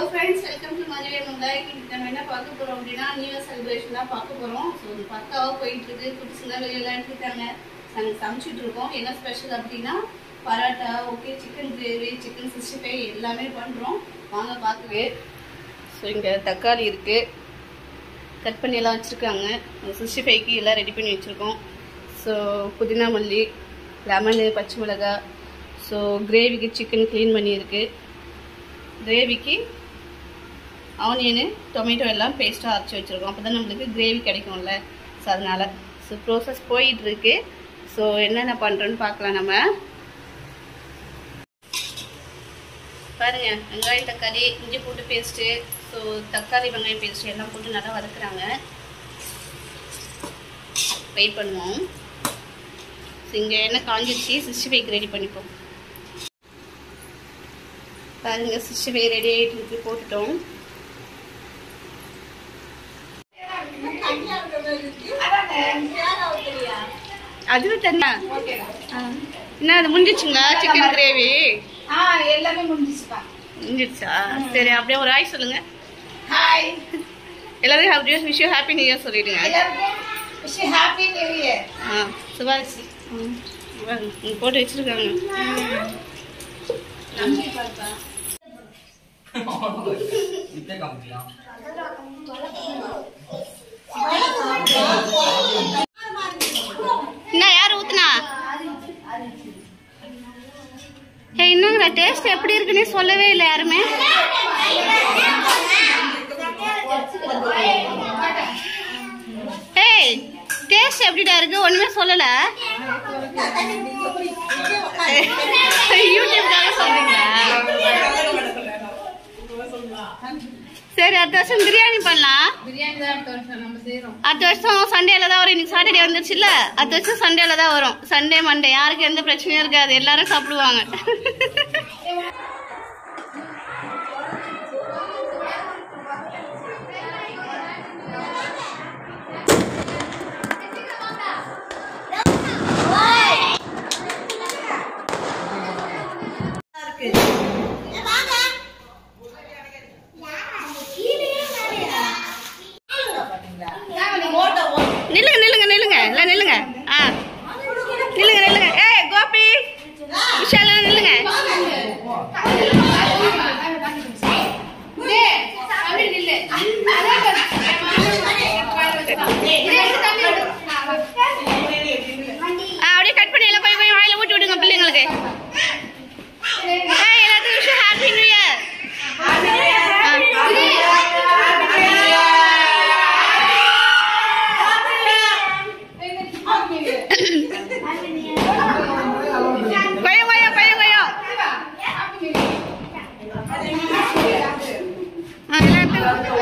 friends welcome to Madurai முந்தாய் இன்னைக்கு நம்ம என்ன பார்க்க போறோம் அப்படின்னா நியூ இயர் செலிப்ரேஷன் தான் பார்க்க போறோம் ஸோ பக்காவாக போயிட்டு இருக்கு குடிசுங்க வெளியெல்லாம் இருக்காங்க நாங்கள் சமைச்சிட்டு இருக்கோம் என்ன ஸ்பெஷல் அப்படின்னா parotta okay chicken gravy chicken sixty five எல்லாமே பண்ணுறோம் வாங்க பார்க்கவே ஸோ இங்கே தக்காளி இருக்கு கட் பண்ணி எல்லாம் வச்சுருக்காங்க சிக்ஸ்டி ஃபைவ்க்கு எல்லாம் ரெடி பண்ணி வச்சுருக்கோம் ஸோ புதினா மல்லி லெமனு பச்சை மிளகாய் ஸோ கிரேவிக்கு சிக்கன் க்ளீன் பண்ணியிருக்கு கிரேவிக்கு ஆனியனு டொமேட்டோ எல்லாம் பேஸ்ட்டாக அரைச்சி வச்சுருக்கோம் அப்போ தான் நம்மளுக்கு கிரேவி கிடைக்கும்ல ஸோ அதனால் ஸோ ப்ரோசஸ் போயிட்டுருக்கு ஸோ என்னென்ன பண்ணுறோன்னு பார்க்கலாம் நம்ம பாருங்க வெங்காயம் தக்காளி இஞ்சி பூண்டு பேஸ்ட்டு ஸோ தக்காளி வெங்காயம் பேஸ்ட்டு எல்லாம் போட்டு நல்லா வதக்குறாங்க வெயிட் பண்ணுவோம் ஸோ இங்கே என்ன காஞ்சிருச்சு சிக்ஸ்டி ஃபைவ் ரெடி பண்ணிப்போம் பாருங்க சிக்ஸ்டி ஃபைவ் ரெடி ஆகிட்டு இருக்கு போட்டுட்டோம் அதுவும் தண்ணா என்ன அது முடிஞ்சிச்சுங்களா சிக்கன் கிரேவி ஆ எல்லாமே முடிஞ்சிச்சுப்பா முடிஞ்சிருச்சா சரி அப்படியே ஒரு ஆய் சொல்லுங்க ஹாய் எல்லாரும் அப்படியே விஷ் ஹாப்பி நியூ இயர் சொல்லிடுங்க எல்லாருக்கும் விஷ் ஹாப்பி நியூ இயர் ஆ சுபாஷ் ம் பாருங்க, இங்க போட்டு வச்சிருக்காங்க இப்பே காமிக்கலாம் என்ன யார் ஊத்துனா ஏ என்னங்கிற டேஸ்ட் எப்படி இருக்குன்னே சொல்லவே இல்லை யாருமே ஏய் டேஸ்ட் எப்படிடா இருக்கு ஒண்ணுமே சொல்லல யூடியூப்காக சொல்றீங்களா சரி அடுத்த வருஷம் பிரியாணி பண்ணலாம் பிரியாணி தான் அடுத்த வருஷம் நம்ம செய்யறோம் அடுத்த வருஷம் சண்டேல தான் வரும் இன்னைக்கு சாட்டர்டே வந்துருச்சுல்ல அடுத்த வருஷம் சண்டேல தான் வரும் சண்டே மண்டே யாருக்கு எந்த பிரச்சனையும் இருக்காது எல்லாரும் சாப்பிடுவாங்க நில்லுங்க நில்லுங்க நில்லுங்க இல்ல நில்லுங்க ஆ நில்லுங்க நில்லுங்க ஏய் கோபி விஷால நில்லுங்க ஆ அப்படியே கட் பண்ணி எல்லாம் போய் போய் வாயில ஊட்டி விடுங்க பிள்ளைங்களுக்கு ஏய் எல்லாத்துக்கும் விஷயம் ஹாப்பி நியூ இயர் கொய்யோ கொய்யோ கொய்யோ கொய்யோ ஆ எல்லாத்துக்கும்